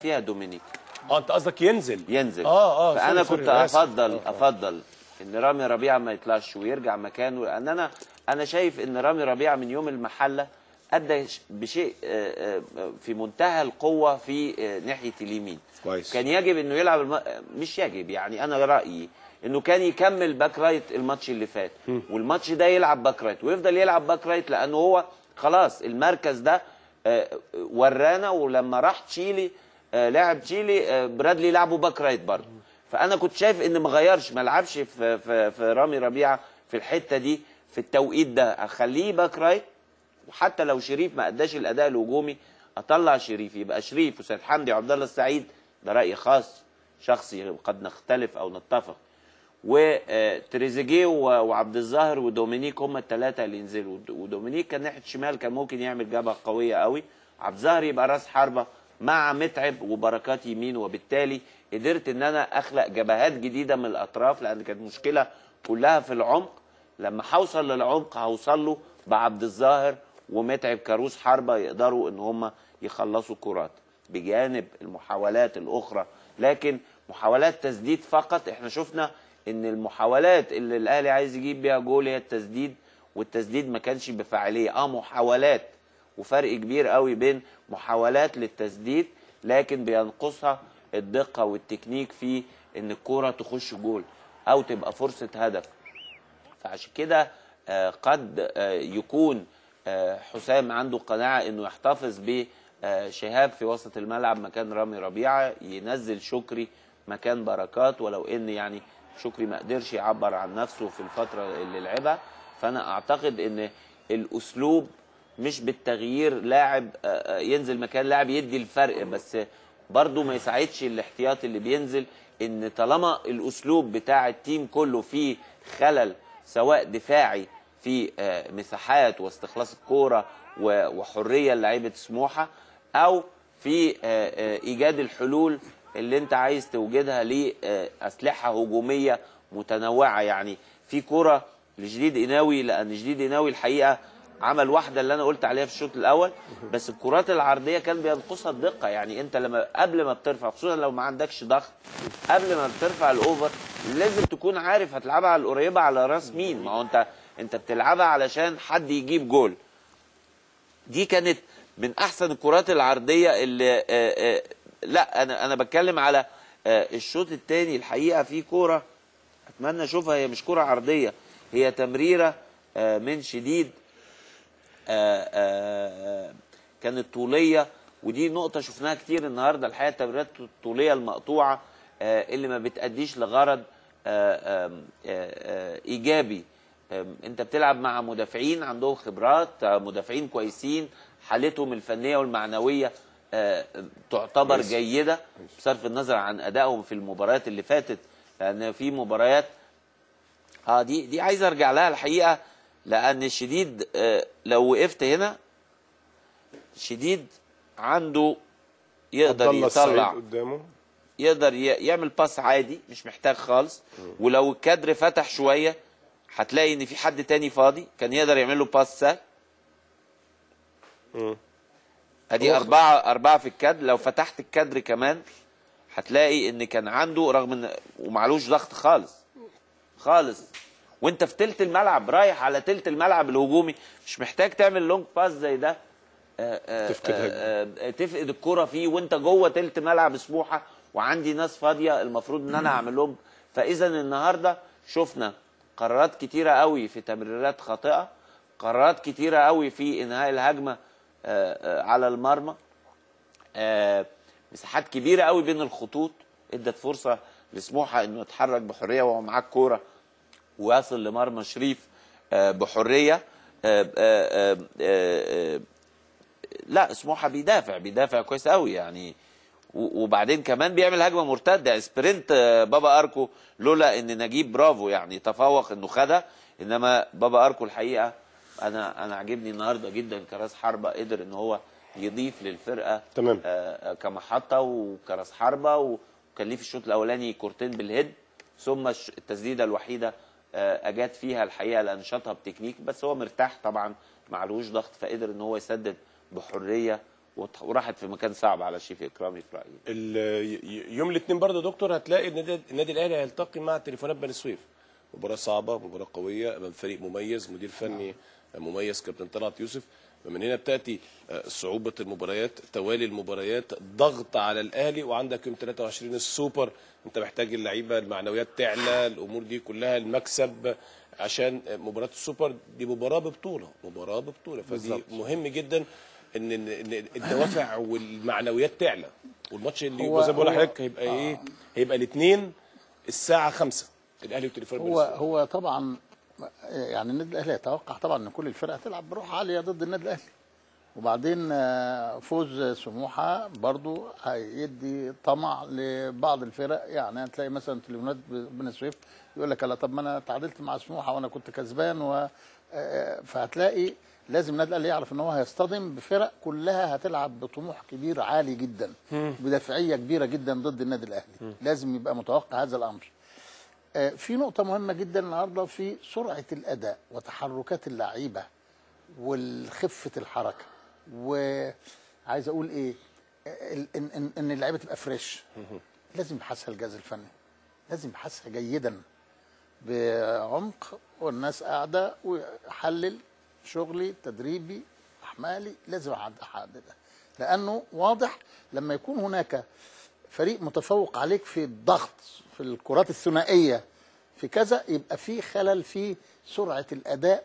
فيها دومينيك اه انت قصدك ينزل ينزل اه اه فانا سوري، كنت سوري، آسف. افضل آه، آه. افضل ان رامي ربيعه ما يطلعش ويرجع مكانه لان انا انا شايف ان رامي ربيعه من يوم المحله ادى ش- بشيء آه، آه، في منتهى القوه في آه، ناحيه اليمين كويس. كان يجب انه يلعب الم... مش يجب يعني انا رايي انه كان يكمل باك رايت الماتش اللي فات والماتش ده يلعب باك رايت ويفضل يلعب باك رايت لانه هو خلاص المركز ده آه، ورانا ولما راح تشيلي آه، لاعب تشيلي آه، برادلي لعبه باك رايت برضه فانا كنت شايف ان ما غيرش ما لعبش في في في رامي ربيعه في الحته دي في التوقيت ده اخليه باك رايت وحتى لو شريف ما اداش الاداء الهجومي اطلع شريف يبقى شريف وسيد حمدي وعبد الله السعيد ده راي خاص شخصي قد نختلف او نتفق وتريزيجيه وعبد الظاهر ودومينيك هم الثلاثه اللي ينزلوا ودومينيك كان ناحيه الشمال كان ممكن يعمل جبهه قويه قوي عبد الظاهر يبقى راس حربه مع متعب وبركات يمين وبالتالي قدرت ان انا اخلق جبهات جديده من الاطراف لان كانت مشكله كلها في العمق لما هوصل للعمق هوصل له بعبد الظاهر ومتعب كاروس حربه يقدروا ان هم يخلصوا كرات بجانب المحاولات الاخرى لكن محاولات تسديد فقط احنا شفنا ان المحاولات اللي الاهلي عايز يجيب بيها جول هي التسديد والتسديد ما كانش بفاعليه اه محاولات وفرق كبير قوي بين محاولات للتسديد لكن بينقصها الدقه والتكنيك في ان الكوره تخش جول او تبقى فرصه هدف فعشان كده آه، قد آه، يكون آه، حسام عنده قناعه انه يحتفظ بشهاب في وسط الملعب مكان رامي ربيعه ينزل شكري مكان بركات ولو ان يعني شكري ما قدرش يعبر عن نفسه في الفتره اللي لعبها فانا اعتقد ان الاسلوب مش بالتغيير لاعب آه، آه، ينزل مكان لاعب يدي الفرق بس برضه ما يساعدش الاحتياط اللي بينزل ان طالما الاسلوب بتاع التيم كله فيه خلل سواء دفاعي في آه، مساحات واستخلاص الكوره و- وحريه لعيبه سموحه او في آه، آه، ايجاد الحلول اللي انت عايز توجدها لاسلحه هجوميه متنوعه يعني في كوره لجديد قناوي لان جديد قناوي الحقيقه عمل واحده اللي انا قلت عليها في الشوط الاول بس الكرات العرضيه كان بينقصها الدقه يعني انت لما قبل ما بترفع خصوصا لو ما عندكش ضغط قبل ما بترفع الاوفر لازم تكون عارف هتلعبها على القريبه على راس مين ما هو انت انت بتلعبها علشان حد يجيب جول دي كانت من احسن الكرات العرضيه اللي آه، آه، لا انا انا بتكلم على آه، الشوط الثاني الحقيقه في كوره اتمنى اشوفها هي مش كوره عرضيه هي تمريره آه، من شديد آه، آه، كانت طوليه ودي نقطه شفناها كتير النهارده الحقيقه التمريرات الطوليه المقطوعه آه، اللي ما بتاديش لغرض آه، آم، آه، آه، ايجابي آم، انت بتلعب مع مدافعين عندهم خبرات آه، مدافعين كويسين حالتهم الفنيه والمعنويه آه، تعتبر كويس. جيده بصرف النظر عن ادائهم في المباريات اللي فاتت لان في مباريات اه دي دي عايز ارجع لها الحقيقه لان شديد آه لو وقفت هنا شديد عنده يقدر عبد الله السعيد يطلع قدامه يقدر ي- يعمل باس عادي مش محتاج خالص ولو الكادر فتح شويه هتلاقي ان في حد تاني فاضي كان يقدر يعمل له باس سهل ادي اربعه اربعه في الكادر لو فتحت الكادر كمان هتلاقي ان كان عنده رغم ان ومعلوش ضغط خالص خالص وانت في تلت الملعب رايح على تلت الملعب الهجومي مش محتاج تعمل لونج باس زي ده آه، آه، تفقد هجمة. آه، آه، تفقد الكرة فيه وانت جوه تلت ملعب سموحه وعندي ناس فاضيه المفروض ان انا اعمل لهم فاذا النهارده شفنا قرارات كتيره قوي في تمريرات خاطئه قرارات كتيره قوي في انهاء الهجمه آه، آه، على المرمى آه، مساحات كبيره قوي بين الخطوط ادت فرصه لسموحه انه يتحرك بحريه وهو معاه الكوره ويصل لمرمى شريف آه، بحريه آه، آه، آه، آه، لا سموحه بيدافع بيدافع كويس قوي يعني و- وبعدين كمان بيعمل هجمه مرتده يعني سبرنت آه، بابا اركو لولا ان نجيب برافو يعني تفوق انه خدها انما بابا اركو الحقيقه انا انا عاجبني النهارده جدا كراس حربه قدر ان هو يضيف للفرقه تمام. آه، آه، كمحطه وكراس حربه وكان ليه في الشوط الاولاني كورتين بالهيد ثم الش- التسديده الوحيده آه، اجاد فيها الحقيقه لان شاطها بتكنيك بس هو مرتاح طبعا معلوش ضغط فقدر ان هو يسدد بحريه وت- وراحت في مكان صعب على شريف اكرامي في رايي ال- ي- يوم الاثنين برضه يا دكتور هتلاقي النادي النادي الاهلي هيلتقي مع تليفونات بني سويف مباراه صعبه مباراه قويه امام فريق مميز مدير فني مميز كابتن طلعت يوسف ومن هنا بتاتي آه، صعوبه المباريات توالي المباريات ضغط على الاهلي وعندك يوم 23 السوبر انت محتاج اللعيبه المعنويات تعلى الامور دي كلها المكسب عشان مباراه السوبر دي مباراه ببطوله مباراه ببطوله فدي بالظبط. مهم جدا ان إن- إن الدوافع والمعنويات تعلى والماتش اللي هو- زي ما بقول هو- لحضرتك هيبقى ايه هيبقى الاثنين الساعه 5 الاهلي والتليفون هو هو طبعا يعني النادي الاهلي يتوقع طبعا ان كل الفرق هتلعب بروح عاليه ضد النادي الاهلي وبعدين آه، فوز سموحه برضو هيدي طمع لبعض الفرق يعني هتلاقي مثلا تليفونات بني سويف يقول لك لا طب ما انا تعادلت مع سموحه وانا كنت كسبان و آه، فهتلاقي لازم النادي الاهلي يعرف ان هو هيصطدم بفرق كلها هتلعب بطموح كبير عالي جدا بدافعيه كبيره جدا ضد النادي الاهلي لازم يبقى متوقع هذا الامر آه، في نقطة مهمة جدا النهارده في سرعة الأداء وتحركات اللعيبة والخفة الحركة وعايز أقول إيه ال- إن, إن, إن اللعيبة تبقى فريش لازم يبحثها الجهاز الفني لازم يبحثها جيدا بعمق والناس قاعدة ويحلل شغلي تدريبي أحمالي لازم أحد- أحددها لأنه واضح لما يكون هناك فريق متفوق عليك في الضغط في الكرات الثنائيه في كذا يبقى في خلل في سرعه الاداء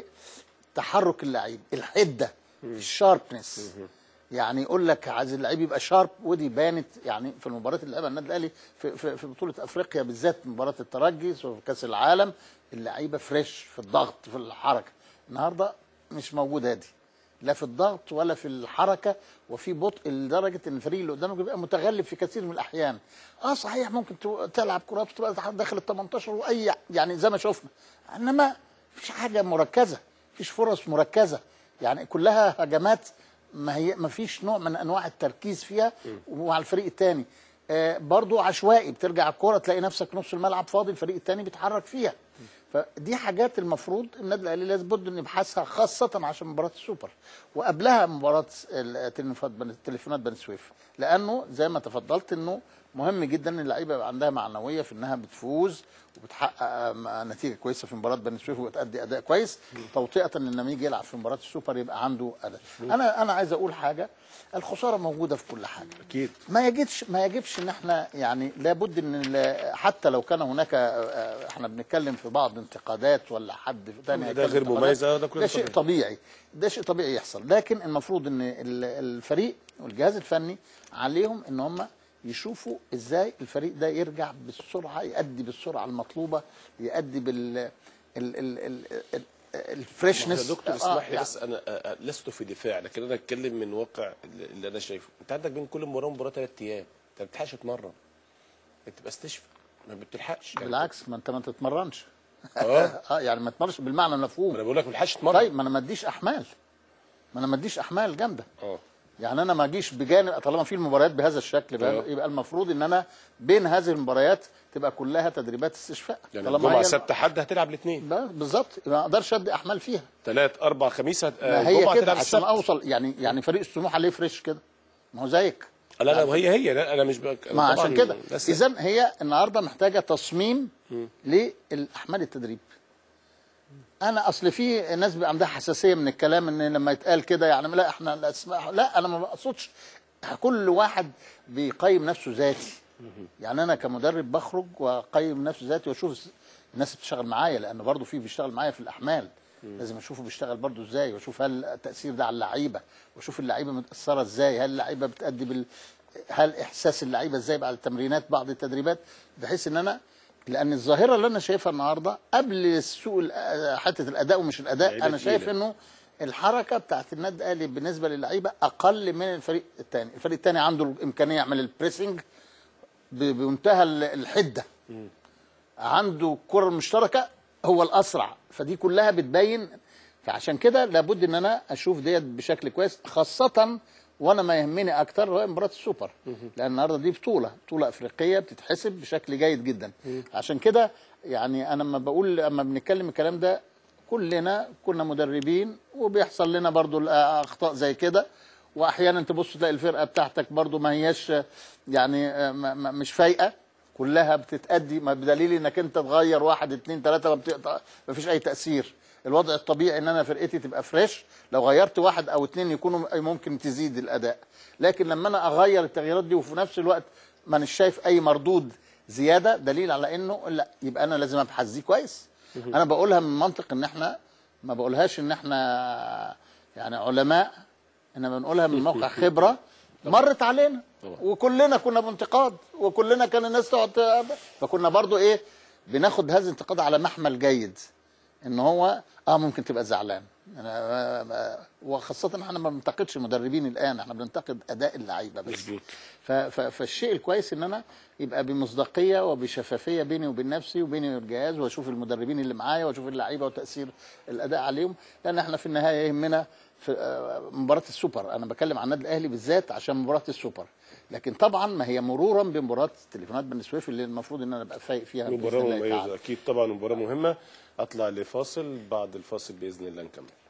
وتحرك اللعيب الحده الشاربنس يعني يقول لك عايز اللعيب يبقى شارب ودي بانت يعني في المباريات اللي لعبها النادي الاهلي في, في, في بطوله افريقيا بالذات مباراه الترجي وفي كاس العالم اللعيبه فريش في الضغط في الحركه النهارده مش موجوده دي لا في الضغط ولا في الحركه وفي بطء لدرجه ان الفريق اللي قدامك بيبقى متغلب في كثير من الاحيان اه صحيح ممكن تو- تلعب كرات وتبقى داخل ال 18 واي يعني زي ما شفنا انما مفيش حاجه مركزه مفيش فرص مركزه يعني كلها هجمات ما هي ما فيش نوع من انواع التركيز فيها ومع الفريق الثاني آه برضو عشوائي بترجع الكوره تلاقي نفسك نص الملعب فاضي الفريق الثاني بيتحرك فيها فدي حاجات المفروض النادي الاهلي لازم بد ان يبحثها خاصه عشان مباراه السوبر وقبلها مباراه التليفونات بني تليفونات بني سويف لانه زي ما تفضلت انه مهم جدا ان اللعيبه يبقى عندها معنويه في انها بتفوز وبتحقق آم، نتيجه كويسه في مباراه بني سويف وتأدي اداء كويس توطئه ان لما يجي يلعب في مباراه السوبر يبقى عنده اداء انا انا عايز اقول حاجه الخساره موجوده في كل حاجه اكيد ما يجبش ما يجبش ان احنا يعني لابد ان ال- حتى لو كان هناك آه، احنا بنتكلم في بعض انتقادات ولا حد تاني ده هيتكلم غير انتقادات، مميز، آه، ده كله ده شيء طبيعي. طبيعي ده شيء طبيعي يحصل لكن المفروض ان ال- الفريق والجهاز الفني عليهم ان هم يشوفوا ازاي الفريق ده يرجع بالسرعه يأدي بالسرعه المطلوبه يأدي بال ال ال ال ال الفريشنس يا دكتور آه، اسمح لي يعني بس انا آه، آه، لست في دفاع لكن انا اتكلم من واقع اللي اللي انا شايفه انت عندك بين كل مباراه ومباراه ثلاث ايام انت ما بتلحقش تتمرن بتبقى استشفى ما بتلحقش يعني بالعكس ما انت ما تتمرنش اه اه يعني ما تتمرنش بالمعنى المفهوم انا بقول لك ما بتلحقش تتمرن طيب ما انا ما اديش احمال ما انا ما اديش احمال جامده اه يعني انا ما اجيش بجانب طالما في المباريات بهذا الشكل بقى آه. يبقى المفروض ان انا بين هذه المباريات تبقى كلها تدريبات استشفاء يعني طالما الجمعه هي- سبت حد هتلعب الاثنين بقى بالظبط يبقى ما اقدرش ادي احمال فيها ثلاث اربع خميس هت... آه، ما هي الجمعه كده هتلعب عشان السبت اوصل يعني يعني فريق السموحه ليه فريش كده ما هو زيك لا لا وهي هي لا انا مش بك... ما عشان كده بس اذا هي النهارده محتاجه تصميم للاحمال التدريب انا اصل في ناس بيبقى عندها حساسيه من الكلام ان لما يتقال كده يعني لا احنا الاسماء لا انا ما بقصدش كل واحد بيقيم نفسه ذاتي يعني انا كمدرب بخرج واقيم نفسي ذاتي واشوف الناس اللي بتشتغل معايا لان برضو في بيشتغل معايا في الاحمال لازم اشوفه بيشتغل برضو ازاي واشوف هل التاثير ده على اللعيبه واشوف اللعيبه متاثره ازاي هل اللعيبه بتادي بال هل احساس اللعيبه ازاي بعد التمرينات بعض التدريبات بحيث ان انا لان الظاهره اللي انا شايفها النهارده قبل سوء الأ- حته الاداء ومش الاداء لعيبة انا شايف تقيلة. انه الحركه بتاعت النادي الاهلي بالنسبه للعيبه اقل من الفريق الثاني الفريق الثاني عنده الامكانيه يعمل البريسنج ب- بمنتهى ال- الحده عنده الكره المشتركه هو الاسرع فدي كلها بتبين فعشان كده لابد ان انا اشوف ديت بشكل كويس خاصه وانا ما يهمني اكتر هو مباراه السوبر لان النهارده دي بطوله بطوله افريقيه بتتحسب بشكل جيد جدا عشان كده يعني انا لما بقول اما بنتكلم الكلام ده كلنا كنا مدربين وبيحصل لنا برضو الاخطاء زي كده واحيانا تبص تلاقي الفرقه بتاعتك برضو ما هياش يعني آه، ما- ما- مش فايقه كلها بتتأدي ما بدليل انك انت تغير واحد اتنين تلاته ما, بتقطع ما فيش اي تأثير الوضع الطبيعي ان انا فرقتي تبقى فريش لو غيرت واحد او اتنين يكونوا ممكن تزيد الاداء لكن لما انا اغير التغييرات دي وفي نفس الوقت ما أنا شايف اي مردود زياده دليل على انه لا يبقى انا لازم ابحث دي كويس انا بقولها من منطق ان احنا ما بقولهاش ان احنا يعني علماء انما بنقولها من موقع خبره مرت علينا طبعا. وكلنا كنا بانتقاد وكلنا كان الناس تقعد ت- فكنا برضو ايه بناخد هذا الانتقاد على محمل جيد ان هو اه ممكن تبقى زعلان أنا ما- وخاصة احنا ما بننتقدش المدربين الان احنا بننتقد اداء اللعيبه بس مظبوط ف- ف- فالشيء الكويس ان انا يبقى بمصداقيه وبشفافيه بيني وبين نفسي وبيني وبين الجهاز واشوف المدربين اللي معايا واشوف اللعيبه وتاثير الاداء عليهم لان احنا في النهايه يهمنا في آه، مباراه السوبر انا بتكلم عن النادي الاهلي بالذات عشان مباراه السوبر لكن طبعا ما هي مرورا بمباراه تليفونات بن سويف اللي المفروض ان انا ابقى فايق فيها بإذن مباراة الله مميزة تعالى. أكيد طبعا مباراة مهمة أطلع لفاصل بعد الفاصل بإذن الله نكمل